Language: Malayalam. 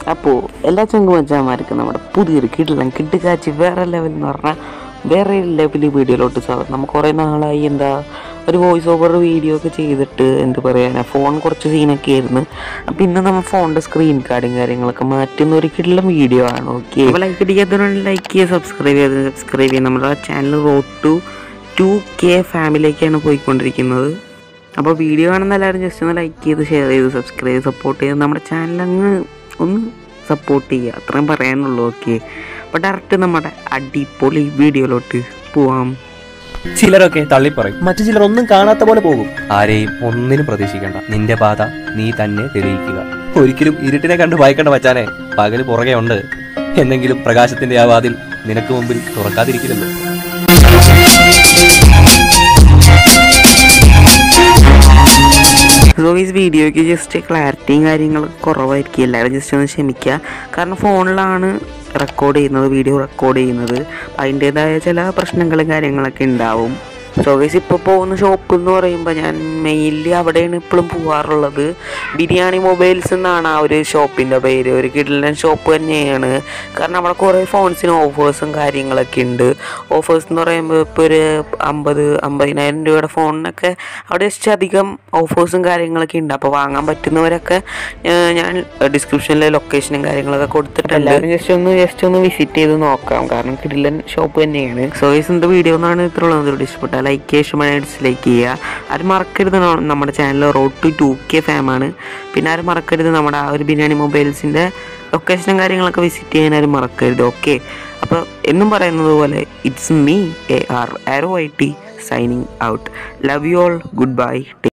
അപ്പോൾ എല്ലാ ചങ്കുമച്ചാന്മാർക്കും നമ്മുടെ പുതിയൊരു കിടിലം കിട്ടുകാച്ചി വേറെ ലെവൽ എന്ന് പറഞ്ഞാൽ വേറെ ലെവൽ വീഡിയോയിലോട്ട് സാധനം നമുക്ക് കുറേ നാളായി എന്താ ഒരു വോയിസ് ഓവർ വീഡിയോ ഒക്കെ ചെയ്തിട്ട് എന്ത് പറയാനാ ഫോൺ കുറച്ച് സീനൊക്കെ ആയിരുന്നു അപ്പം ഇന്ന് നമ്മൾ ഫോണിൻ്റെ സ്ക്രീൻ കാർഡും കാര്യങ്ങളൊക്കെ മാറ്റുന്ന ഒരു കിടിലം വീഡിയോ ആണ് ഓക്കെ അപ്പോൾ ലൈക്ക് അടിക്കാത്തവരുണ്ട് ലൈക്ക് ചെയ്യുക സബ്സ്ക്രൈബ് ചെയ്ത് സബ്സ്ക്രൈബ് ചെയ്യുക നമ്മുടെ channel road to two K ഫാമിലിയൊക്കെയാണ് പോയിക്കൊണ്ടിരിക്കുന്നത് അപ്പോൾ വീഡിയോ കാണുന്ന എല്ലാവരും ജസ്റ്റ് ഒന്ന് ലൈക്ക് ചെയ്ത് ഷെയർ ചെയ്ത് സബ്സ്ക്രൈബ് ചെയ്ത് സപ്പോർട്ട് ചെയ്ത് നമ്മുടെ ചാനൽ അങ്ങ് ഒന്ന് സപ്പോർട്ട് ചെയ്യുക അത്രയും പറയാനുള്ളൂ ഓക്കെ അപ്പോൾ ഡയറക്റ്റ് നമ്മുടെ അടിപൊളി വീഡിയോയിലോട്ട് പോവാം ചിലരൊക്കെ തള്ളിപ്പറയും മറ്റു ചിലർ ഒന്നും കാണാത്ത പോലെ പോകും ആരെയും ഒന്നിനും പ്രതീക്ഷിക്കേണ്ട നിന്റെ പാത നീ തന്നെ തെളിയിക്കുക ഒരിക്കലും ഇരുട്ടിനെ കണ്ട് ഭയക്കേണ്ട വച്ചാനെ പകല് പുറകെ ഉണ്ട് എന്നെങ്കിലും പ്രകാശത്തിന്റെ ആ വാതിൽ നിനക്ക് മുമ്പിൽ തുറക്കാതിരിക്കില്ലല്ലോ സോ ഈ വീഡിയോയ്ക്ക് ജസ്റ്റ് ക്ലാരിറ്റിയും കാര്യങ്ങളൊക്കെ കുറവായിരിക്കും എല്ലാവരും ജസ്റ്റ് ഒന്ന് ക്ഷമിക്കുക കാരണം ഫോണിലാണ് റെക്കോർഡ് ചെയ്യുന്നത് വീഡിയോ റെക്കോർഡ് ചെയ്യുന്നത് അതിൻ്റേതായ ചില പ്രശ്നങ്ങളും കാര്യങ്ങളൊക്കെ ഉണ്ടാവും സോ ഗൈസ് ഇപ്പോൾ പോകുന്ന ഷോപ്പ് എന്ന് പറയുമ്പോൾ ഞാൻ മെയിൻലി അവിടെയാണ് ഇപ്പോഴും പോകാറുള്ളത് ബിരിയാണി മൊബൈൽസ് എന്നാണ് ആ ഒരു ഷോപ്പിൻ്റെ പേര് ഒരു കിഡിലൻ ഷോപ്പ് തന്നെയാണ് കാരണം അവിടെ കുറേ ഫോൺസിന് ഓഫേഴ്സും കാര്യങ്ങളൊക്കെ ഉണ്ട് ഓഫേഴ്സ് എന്ന് പറയുമ്പോൾ ഇപ്പോൾ ഒരു അമ്പത് അമ്പതിനായിരം രൂപയുടെ ഫോണിനൊക്കെ അവിടെ ജസ്റ്റ് അധികം ഓഫേഴ്സും കാര്യങ്ങളൊക്കെ ഉണ്ട് അപ്പോൾ വാങ്ങാൻ പറ്റുന്നവരൊക്കെ ഏർ ഞാൻ ഡിസ്ക്രിപ്ഷനിലെ ലൊക്കേഷനും കാര്യങ്ങളൊക്കെ കൊടുത്തിട്ടുണ്ട് എല്ലാവരും ജസ്റ്റ് ഒന്ന് ജസ്റ്റ് ഒന്ന് വിസിറ്റ് ചെയ്ത് നോക്കാം കാരണം കിടിലൻ ഷോപ്പ് തന്നെയാണ് സോ ഈ സിന്റെ വീഡിയോ എന്നാണ് ഇത്ര ഉള്ളത് ഇഷ്ടപ്പെട്ടാൽ ലൈക്ക് ചെയ്യുക ഇഷ്ടമായി ഡിസ്ലൈക്ക് ചെയ്യുക ആരും മറക്കരുത് ന- നമ്മുടെ channel road to two K ഫാമാണ് പിന്നെ ആരും മറക്കരുത് നമ്മുടെ ആ ഒരു ബിരിയാണി മൊബൈൽസിൻ്റെ ലൊക്കേഷനും കാര്യങ്ങളൊക്കെ വിസിറ്റ് ചെയ്യാൻ ആരും മറക്കരുത് ഓക്കെ അപ്പോൾ എന്നും പറയുന്നത് പോലെ ഇറ്റ്സ് മീ എ ആർ ആരോ I T signing out love you all good bye